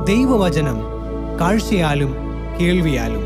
ദൈവവചനം കാഴ്ചയാലും കേൾവിയാലും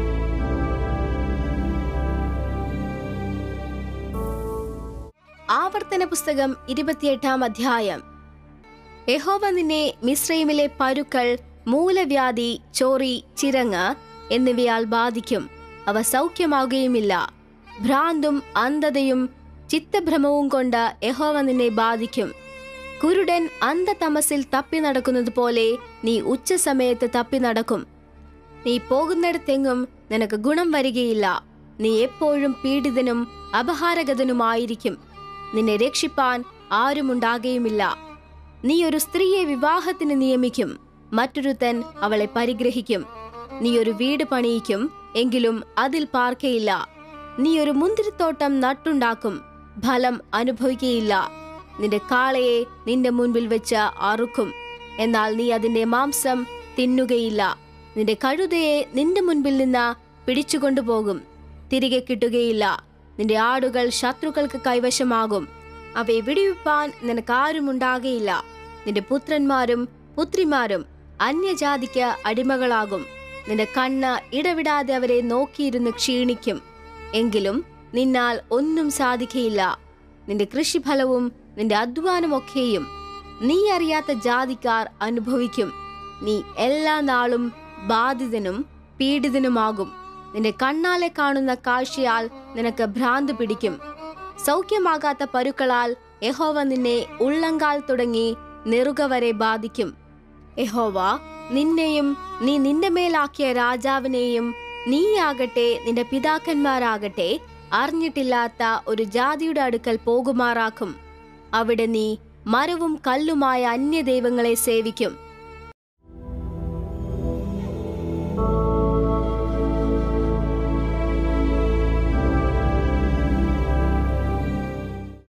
ആവർത്തന പുസ്തകം ഇരുപത്തിയെട്ടാം അധ്യായം യഹോവ നിന്നെ മിശ്രൈമിലെ പരുക്കൾ മൂലവ്യാധി ചോറി ചിരങ്ങ് എന്നിവയാൽ ബാധിക്കും അവ സൗഖ്യമാവുകയുമില്ല ഭ്രാന്തും അന്ധതയും ചിത്തഭ്രമവും കൊണ്ട് യഹോവ നിന്നെ ബാധിക്കും കുരുടൻ അന്ധതമസിൽ തപ്പി നടക്കുന്നത് പോലെ നീ ഉച്ചസമയത്ത് തപ്പി നടക്കും നീ പോകുന്നിടത്തെങ്ങും നിനക്ക് ഗുണം വരികയില്ല നീ എപ്പോഴും പീഡിതനും അപഹാരഗതനുമായിരിക്കും നിന്നെ രക്ഷിപ്പാൻ ആരുമുണ്ടാകുകയുമില്ല നീ ഒരു സ്ത്രീയെ വിവാഹത്തിന് നിയമിക്കും മറ്റൊരുത്തൻ അവളെ പരിഗ്രഹിക്കും നീ ഒരു വീട് പണിയിക്കും എങ്കിലും അതിൽ പാർക്കയില്ല നീ ഒരു മുന്തിരിത്തോട്ടം നട്ടുണ്ടാക്കും ഫലം അനുഭവിക്കുകയില്ല നിന്റെ കാളയെ നിന്റെ മുൻപിൽ വെച്ച് അറുക്കും എന്നാൽ നീ അതിന്റെ മാംസം തിന്നുകയില്ല നിന്റെ കഴുതയെ നിന്റെ മുൻപിൽ നിന്ന് പിടിച്ചുകൊണ്ടുപോകും തിരികെ കിട്ടുകയില്ല നിന്റെ ആടുകൾ ശത്രുക്കൾക്ക് കൈവശമാകും അവയെ വിടിവിപ്പാൻ നിനക്ക് ആരുമുണ്ടാകയില്ല നിന്റെ പുത്രന്മാരും പുത്രിമാരും അന്യജാതിക്ക് അടിമകളാകും നിന്റെ കണ്ണ് ഇടവിടാതെ അവരെ നോക്കിയിരുന്ന് ക്ഷീണിക്കും എങ്കിലും നിന്നാൽ ഒന്നും സാധിക്കയില്ല നിന്റെ കൃഷിഫലവും നിന്റെ അധ്വാനമൊക്കെയും നീ അറിയാത്ത ജാതിക്കാർ അനുഭവിക്കും നീ എല്ലാ നാളും ബാധിതനും പീഡിതനുമാകും നിന്റെ കണ്ണാലെ കാണുന്ന കാഴ്ചയാൽ നിനക്ക് ഭ്രാന്ത് പിടിക്കും സൗഖ്യമാകാത്ത പരുക്കളാൽ യഹോവ നിന്നെ ഉള്ളങ്കാൽ തുടങ്ങി നെറുക വരെ ബാധിക്കും യഹോവ നിന്നെയും നീ നിന്റെ മേലാക്കിയ രാജാവിനെയും നീയാകട്ടെ നിന്റെ പിതാക്കന്മാരാകട്ടെ അറിഞ്ഞിട്ടില്ലാത്ത ഒരു ജാതിയുടെ അടുക്കൽ പോകുമാറാക്കും അവിടെ നീ മരവും കല്ലുമായ അന്യദൈവങ്ങളെ സേവിക്കും